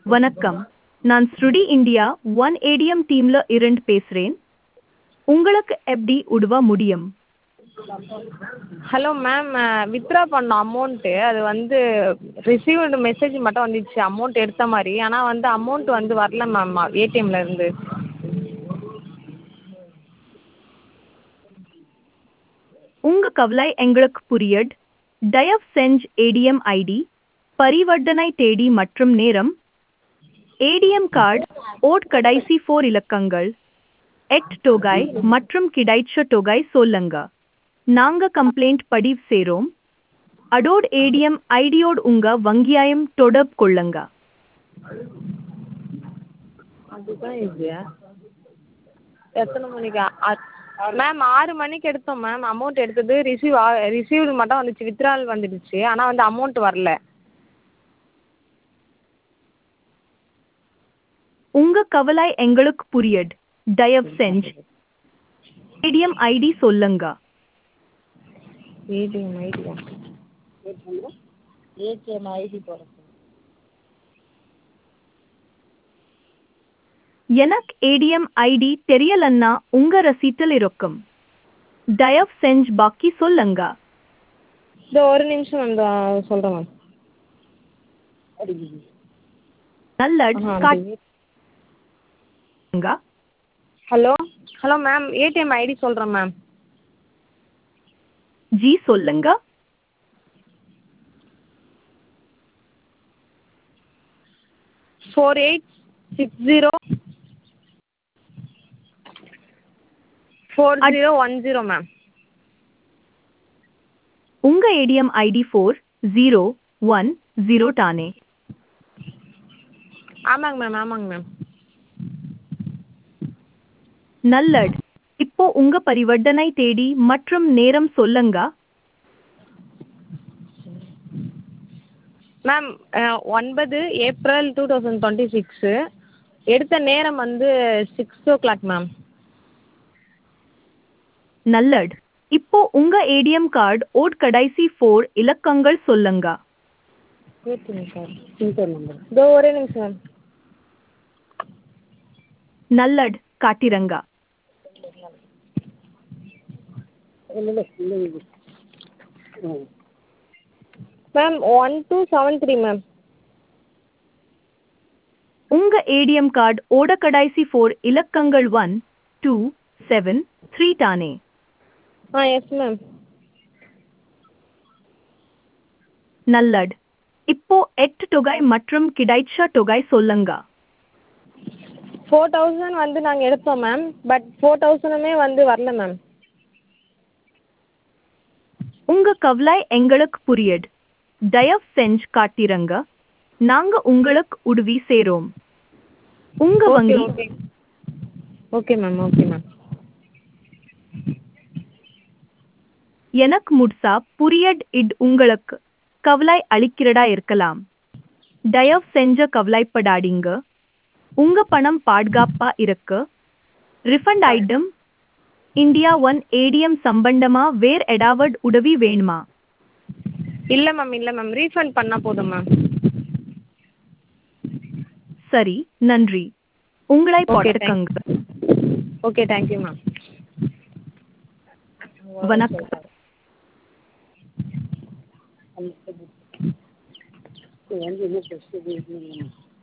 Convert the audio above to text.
வணக்கம் நான் ஸ்ருடி இந்தியா ஒன் ஏடிஎம் டீம்ல இருந்து பேசுறேன் உங்களுக்கு எப்படி உதவ முடியும் ஹலோ மேம் வித்ட்ரா பண்ணோம் அமௌண்ட்டு அது வந்து ரிசீவ்டு மெசேஜ் மட்டும் வந்துச்சு அமௌண்ட் எடுத்த மாதிரி ஆனால் வந்து அமௌண்ட் வந்து வரல மேம் ஏடிஎம்ல இருந்து உங்க கவலை எங்களுக்கு புரியுது தயவு செஞ்சு ஏடிஎம் ஐடி பரிவர்த்தனை தேதி மற்றும் நேரம் ஏடிஎம் கார்டு ஓட் கடைசி ஃபோர் இலக்கங்கள் எட் தொகை மற்றும் கிடைச்ச தொகை சொல்லுங்க நாங்க கம்ப்ளைண்ட் பதிவு செய்றோம் அடோட் ஏடிஎம் ஐடியோடு உங்க வங்கியாயம் தொடர்பு கொள்ளுங்க அதுதான் இது எத்தனை மணிக்கு மேம் ஆறு மணிக்கு எடுத்தோம் மேம் அமௌண்ட் எடுத்தது ரிசீவ் ஆ ரிசீவ்டு மட்டும் வந்துச்சு வித்ட்ரால் வந்துடுச்சு ஆனால் வந்து அமௌண்ட் வரல உங்க கவலை எங்களுக்கு புரியுது தயவு செஞ்சு ஏடிஎம் ஐடி சொல்லுங்க ஏடிஎம் ஐடியா ஏடிஎம் ஐடி போட எனக்கு ஏடிஎம் ஐடி தெரியலன்னா உங்க ரசீட்டில் இருக்கும் தயவு செஞ்சு பாக்கி சொல்லுங்க இந்த ஒரு நிமிஷம் மேம் இந்த சொல்கிறேன் மேம் நல்லட் ஆஹா, காட்டுங்க hello hello ma'am ATM ID சொல்கிறேன் மேம் ஜி சொல்லுங்க four eight six zero four zero one zero ma'am உங்க ATM ID four zero one zero தானே ஆமாங்க மேம் ஆமாங்க மேம் நல்லட் இப்போ உங்க பரிவர்த்தனை தேதி மற்றும் நேரம் சொல்லுங்க மேம் ஒன்பது April two thousand twenty six எடுத்த நேரம் வந்து சிக்ஸ் ஓ கிளாக் மேம் நல்லட் இப்போ உங்க ஏடிஎம் கார்டு ஓட் கடைசி ஃபோர் இலக்கங்கள் சொல்லுங்க ஏடிஎம் சார் சின்கர் நம்பர் இதோ ஒரே நிமிஷம் மேம் நல்லட் காட்டிரங்க இல்லை இல்லை இல்லை ம் ma'am one two seven three ma'am உங்க ஏடிஎம் கார்டு ஓட கடைசி ஃபோர் இலக்கங்கள் ஒன் டூ செவன் த்ரீ தானே ஆ எஸ் மேம் நல்லட் இப்போ எட்டு தொகை மற்றும் கிடைச்ச தொகை சொல்லுங்க ஃபோர் தௌசண்ட் வந்து நாங்கள் எடுத்தோம் மேம் பட் ஃபோர் தௌசண்டுமே வந்து வரல மேம் உங்க கவலை எங்களுக்கு புரியுது தயவு செஞ்சு காட்டிரங்க நாங்க உங்களுக்கு உதவி செய்றோம் உங்க ஓகே வங்கி okay okay ma'am okay ma'am எனக்கு முட்சா புரியட் இட் உங்களுக்கு கவலை அளிக்கிறதா இருக்கலாம் தயவு செஞ்ச கவலைப்படாதீங்க உங்க பணம் பாதுகாப்பா இருக்கு refund item India one ATM சம்பந்தமா வேற ஏதாவது உதவி வேணுமா இல்லை மேம் இல்லை மேம் ரீஃபண்ட் பண்ணால் போதும் மேம் சரி நன்றி உங்களை Okay, போட்டுக்கங்க ஓகே தேங்க்யூ மேம் வணக்கம் வந்து என்ன பிரச்சனை